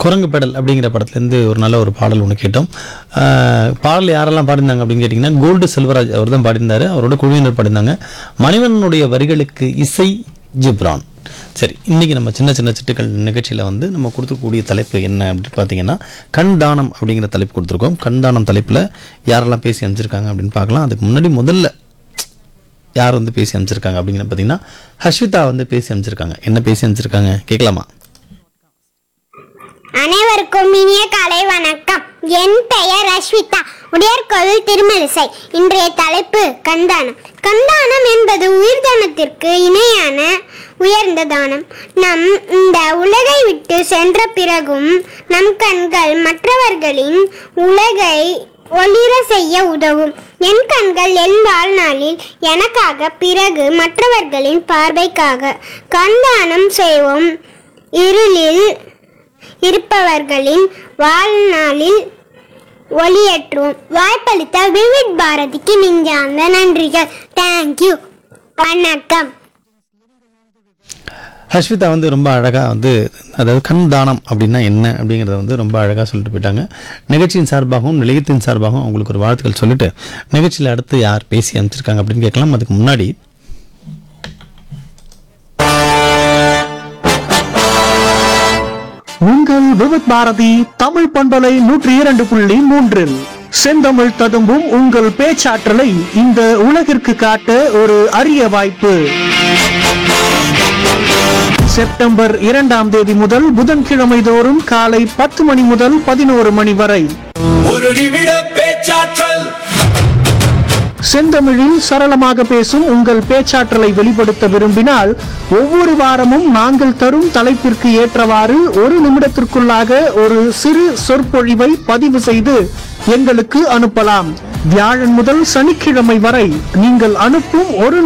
குரங்கு பெடல் அப்படிங்கிற படத்துலேருந்து ஒரு நல்ல ஒரு பாடல் ஒன்று கேட்டோம் ஆஹ் பாடல் யாரெல்லாம் பாடியிருந்தாங்க அப்படின்னு கேட்டிங்கன்னா கோல்டு செல்வராஜ் அவர் தான் பாடியிருந்தாரு அவரோட குழுவினர் பாடியிருந்தாங்க மணிவண்ணனுடைய வரிகளுக்கு இசை ஜிப்ரான் சரி இன்னைக்கு நம்ம சின்ன சின்ன சிட்டுக்கள் நிகழ்ச்சியில் வந்து நம்ம கொடுத்துக்கூடிய தலைப்பு என்ன அப்படின்னு பார்த்தீங்கன்னா கண் தானம் அப்படிங்கிற தலைப்பு கொடுத்துருக்கோம் கண் தானம் தலைப்பில் யாரெல்லாம் பேசி அமைச்சிருக்காங்க அப்படின்னு பார்க்கலாம் அதுக்கு முன்னாடி முதல்ல யார் வந்து பேசி அமைச்சிருக்காங்க அப்படிங்கிற பார்த்தீங்கன்னா ஹர்ஷிதா வந்து பேசி அமைச்சிருக்காங்க என்ன பேசி அமைச்சிருக்காங்க கேட்கலாமா அனைவருக்கும் இனிய காலை வணக்கம் என் பெயர் அஸ்விதா உடையார்கோவில் திருமலிசை இன்றைய தலைப்பு கந்தானம் கந்தானம் என்பது உயிர் தானத்திற்கு இணையான உயர்ந்த தானம் நம் இந்த உலகை விட்டு சென்ற பிறகும் நம் கண்கள் மற்றவர்களின் உலகை ஒளிர செய்ய உதவும் என் கண்கள் என் வாழ்நாளில் எனக்காக பிறகு மற்றவர்களின் பார்வைக்காக கண்தானம் செய்வோம் இருளில் இருப்பவர்களின் வாழ்நாளில் ஒளியேற்றுவோம் வாய்ப்பளித்த விவிட் பாரதிக்கு நெஞ்சார்ந்த நன்றிகள் தேங்க்யூ வணக்கம் ஹர்ஷிதா வந்து ரொம்ப அழகாக வந்து அதாவது கண் தானம் அப்படின்னா என்ன அப்படிங்கிறத வந்து ரொம்ப அழகாக சொல்லிட்டு போயிட்டாங்க நிகழ்ச்சியின் சார்பாகவும் நிலையத்தின் சார்பாகவும் அவங்களுக்கு ஒரு வாழ்த்துக்கள் சொல்லிட்டு நிகழ்ச்சியில் அடுத்து யார் பேசி அமைச்சிருக்காங்க அப்படின்னு கேட்கலாம் அதுக்கு முன்னாடி உங்கள் விவித் பாரதி தமிழ் பண்பலை நூற்றி இரண்டு புள்ளி மூன்றில் செந்தமிழ் ததும்பும் உங்கள் பேச்சாற்றலை இந்த உலகிற்கு காட்ட ஒரு அரிய வாய்ப்பு செப்டம்பர் இரண்டாம் தேதி முதல் புதன்கிழமை தோறும் காலை பத்து மணி முதல் பதினோரு மணி வரை ஒரு நிமிட பேச்சாற்றல் செந்தமிழில் சரளமாக பேசும் உங்கள் பேச்சாற்றலை வெளிப்படுத்த விரும்பினால் ஒவ்வொரு வாரமும் நாங்கள் தரும் தலைப்பிற்கு ஏற்றவாறு ஒரு நிமிடத்திற்குள்ளாக ஒரு சிறு சொற்பொழிவை பதிவு செய்து எங்களுக்கு அனுப்பலாம் வியாழன் முதல் சனிக்கிழமை வரை நீங்கள் அனுப்பும் ஒரு